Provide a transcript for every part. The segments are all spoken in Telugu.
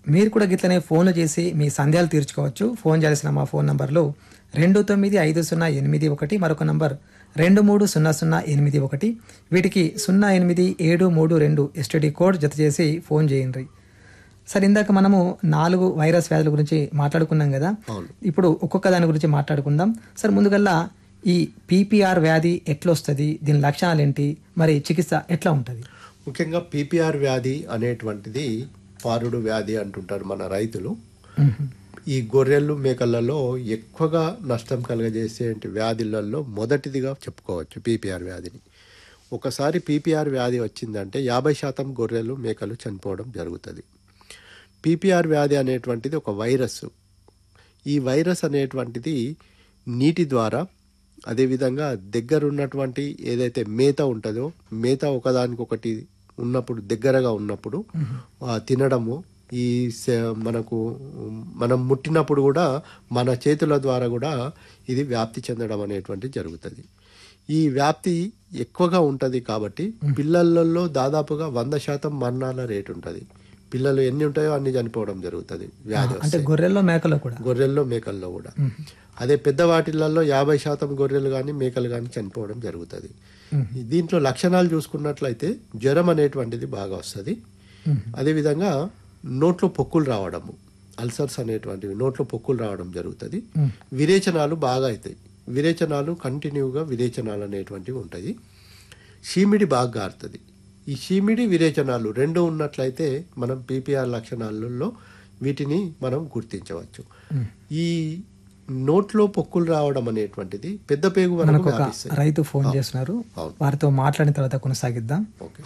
మీరు కూడా గిట్లనే ఫోన్లు చేసి మీ సందేహాలు తీర్చుకోవచ్చు ఫోన్ చేయాల్సిన మా ఫోన్ నంబర్లు రెండు తొమ్మిది ఐదు సున్నా ఎనిమిది ఒకటి మరొక నంబర్ రెండు మూడు సున్నా సున్నా ఎనిమిది ఒకటి వీటికి సున్నా ఎనిమిది ఏడు మూడు రెండు ఎస్టీడీ కోడ్ జత చేసి ఫోన్ చేయండి సార్ ఇందాక మనము నాలుగు వైరస్ వ్యాధుల గురించి మాట్లాడుకున్నాం కదా ఇప్పుడు ఒక్కొక్క దాని గురించి మాట్లాడుకుందాం సార్ ముందుగల్లా ఈ పీపీఆర్ వ్యాధి ఎట్లా వస్తుంది దీని లక్షణాలు ఏంటి మరి చికిత్స ఎట్లా ఉంటుంది ముఖ్యంగా పీపీఆర్ వ్యాధి అనేటువంటిది పారుడు వ్యాధి అంటుంటారు మన రైతులు ఈ గొర్రెలు మేకలలో ఎక్కువగా నష్టం కలగజేసే వ్యాధులలో మొదటిదిగా చెప్పుకోవచ్చు పీపీఆర్ వ్యాధిని ఒకసారి పీపీఆర్ వ్యాధి వచ్చిందంటే యాభై శాతం గొర్రెలు మేకలు చనిపోవడం జరుగుతుంది పీపీఆర్ వ్యాధి అనేటువంటిది ఒక వైరస్ ఈ వైరస్ అనేటువంటిది నీటి ద్వారా అదేవిధంగా దగ్గర ఉన్నటువంటి ఏదైతే మేత ఉంటుందో మేత ఒకదానికొకటి ఉన్నప్పుడు దగ్గరగా ఉన్నప్పుడు ఆ, తినడము ఈ సే- మనకు మనం ముట్టినప్పుడు కూడా మన చేతుల ద్వారా కూడా ఇది వ్యాప్తి చెందడం అనేటువంటిది జరుగుతుంది ఈ వ్యాప్తి ఎక్కువగా ఉంటుంది కాబట్టి పిల్లలలో దాదాపుగా వంద శాతం మరణాల రేటు ఉంటుంది పిల్లలు ఎన్ని ఉంటాయో అన్ని చనిపోవడం జరుగుతుంది వ్యాధి అంటే వస్తే. గొర్రెల్లో మేకలో కూడా గొర్రెల్లో మేకల్లో కూడా అదే పెద్ద వాటిలలో యాభై శాతం గొర్రెలు కానీ మేకలు కానీ చనిపోవడం జరుగుతుంది దీంట్లో లక్షణాలు చూసుకున్నట్లయితే జ్వరం అనేటువంటిది బాగా వస్తుంది అదేవిధంగా నోట్లో పొక్కులు రావడము అల్సర్స్ అనేటువంటివి నోట్లో పొక్కులు రావడం జరుగుతుంది విరేచనాలు బాగా అవుతాయి విరేచనాలు కంటిన్యూగా విరేచనాలు అనేటువంటివి ఉంటాయి షీమిడి బాగా గారుతుంది ఈ షీమిడి విరేచనాలు రెండు ఉన్నట్లయితే మనం పీపీఆర్ లక్షణాలలో వీటిని మనం గుర్తించవచ్చు ఈ నోట్లో పొక్కులు రావడం అనేటువంటిది పెద్ద పేగు వరకు మనకు ఒక వ్యాపిస్తాయి రైతు ఫోన్ చేస్తున్నారు అవును. వారితో మాట్లాడిన తర్వాత కొనసాగిద్దాం okay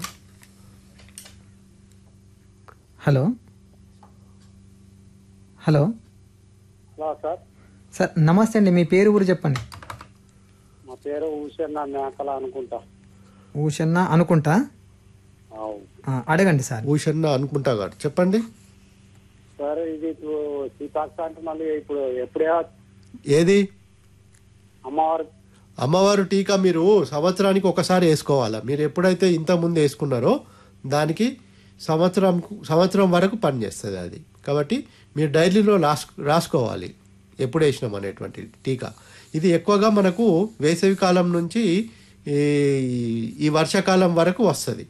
hello hello hello sir sir నమస్తే అండి మీ పేరు ఊరు చెప్పండి మా పేరు ఊసన్న మేకల అనుకుంటా ఊషన్న అనుకుంటా అవు ఆ, అడగండి సార్ భూషణ్ అనుకుంటా గారు చెప్పండి సార్ ఇది ఇప్పుడు సీతాక్ష అంటే మళ్ళీ ఇప్పుడు ఎప్పుడే ఏది అమ్మవారు అమ్మవారు టీకా మీరు సంవత్సరానికి ఒకసారి వేసుకోవాలా మీరు ఎప్పుడైతే ఇంత ముందు వేసుకున్నారో దానికి సంవత్సరం సంవత్సరం వరకు పనిచేస్తుంది అది కాబట్టి మీరు డైరీలో రాస్ రాసుకోవాలి ఎప్పుడు వేసినాం అనేటువంటి టీకా ఇది ఎక్కువగా మనకు వేసవి కాలం నుంచి ఈ ఈ వర్షాకాలం వరకు వస్తుంది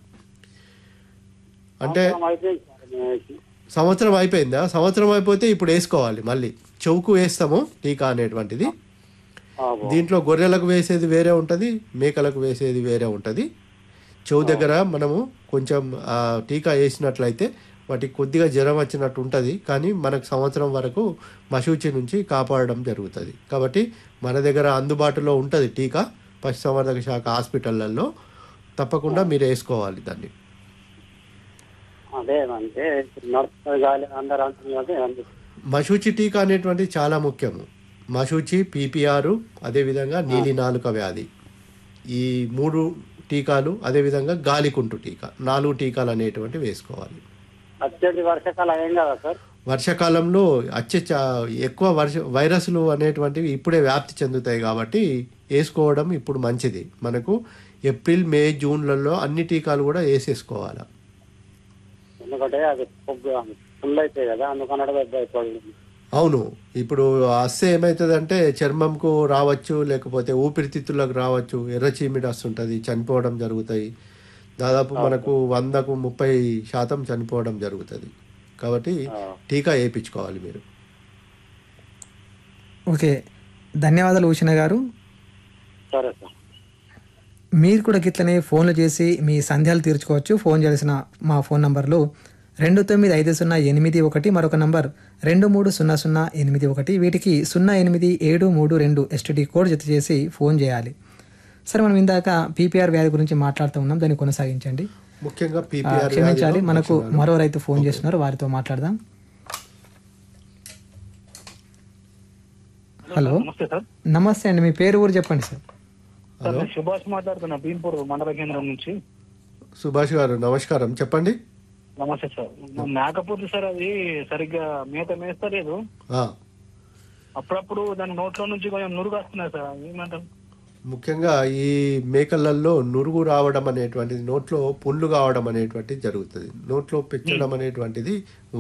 అంటే సంవత్సరం అయిపోయింది సార్ మేము వేసి. సంవత్సరం అయిపోయిందా సంవత్సరం అయిపోతే ఇప్పుడు వేసుకోవాలి మళ్ళీ చెవుకు వేస్తాము టీకా అనేటువంటిది అవు. దీంట్లో గొర్రెలకు వేసేది వేరే ఉంటుంది మేకలకు వేసేది వేరే ఉంటుంది చెవు దగ్గర మనము కొంచెం ఆ టీకా వేసినట్లయితే వాటికి కొద్దిగా జ్వరం వచ్చినట్టు ఉంటుంది కానీ మనకు సంవత్సరం వరకు మశూచి నుంచి కాపాడడం జరుగుతుంది కాబట్టి మన దగ్గర అందుబాటులో ఉంటుంది టీకా పశుసంవర్ధక శాఖ హాస్పిటళ్లలో తప్పకుండా మీరు వేసుకోవాలి దాన్ని అదే అంటే ఇప్పుడు నడుస్తుంది గాలి అందరు అంటున్నారు అదే అందుకు. మశూచి టీకా అనేటువంటిది చాలా ముఖ్యము మశూచి పీపీఆర్ అదేవిధంగా నీలి నాలుక వ్యాధి ఈ మూడు టీకాలు అదేవిధంగా గాలికుంటు టీకా నాలుగు టీకాలు అనేటువంటివి వేసుకోవాలి వచ్చేది వర్షాకాలం ఏం కదా సార్ వర్షాకాలంలో అచ్చే చా- ఎక్కువ వర్ష వైరస్లు అనేటువంటివి ఇప్పుడే వ్యాప్తి చెందుతాయి కాబట్టి వేసుకోవడం ఇప్పుడు మంచిది మనకు ఏప్రిల్ మే జూన్లలో అన్ని టీకాలు కూడా వేసేసుకోవాలి ఎందుకంటే అది ఫుల్ అవుతాయి కదా అందుకన్నాడు భయపడింది అవును ఇప్పుడు వస్తే ఏమవుతుందంటే చర్మంకు రావచ్చు లేకపోతే ఊపిరితిత్తులకు రావచ్చు ఎర్రచీమిడి వస్తుంటుంది చనిపోవడం జరుగుతాయి దాదాపు మనకు వందకు ముప్పై శాతం చనిపోవడం జరుగుతుంది కాబట్టి టీకా వేయించుకోవాలి మీరు ఓకే ధన్యవాదాలు ఊషణ గారు సరే సార్ మీరు కూడా గిట్లనే ఫోన్లు చేసి మీ సందేహాలు తీర్చుకోవచ్చు ఫోన్ చేయాల్సిన మా ఫోన్ నంబర్లు రెండు తొమ్మిది ఐదు సున్నా ఎనిమిది ఒకటి మరొక నంబర్ రెండు మూడు సున్నా సున్నా ఎనిమిది ఒకటి వీటికి సున్నా ఎనిమిది ఏడు మూడు రెండు ఎస్టీడీ కోడ్ జత చేసి ఫోన్ చేయాలి సరే మనం ఇందాక పీపీఆర్ వ్యాధి గురించి మాట్లాడుతూ ఉన్నాం దాన్ని కొనసాగించండి ముఖ్యంగా ఆ, పీపీఆర్ క్షమించాలి మనకు మరో రైతు ఫోన్ చేస్తున్నారు వారితో మాట్లాడదాం హలో నమస్తే సార్ నమస్తే అండి మీ పేరు ఊరు చెప్పండి సార్ సార్ నేను సుభాష్ మాట్లాడుతున్నా భీంపూర్ మండల కేంద్రం నుంచి సుభాష్ గారు నమస్కారం చెప్పండి నమస్తే సార్ నా మేకపోతే సార్ అది సరిగ్గా మేత మేస్తలేదు ఆ, అప్పుడప్పుడు దాని నోట్లో నుంచి కొంచెం నురుగు వస్తున్నాయి సార్ ఏమంటారు ముఖ్యంగా ఈ మేకలలో నురుగు రావడం అనేటువంటిది నోట్లో పుండ్లు కావడం అనేటువంటిది జరుగుతుంది నోట్లో పెంచడం అనేటువంటిది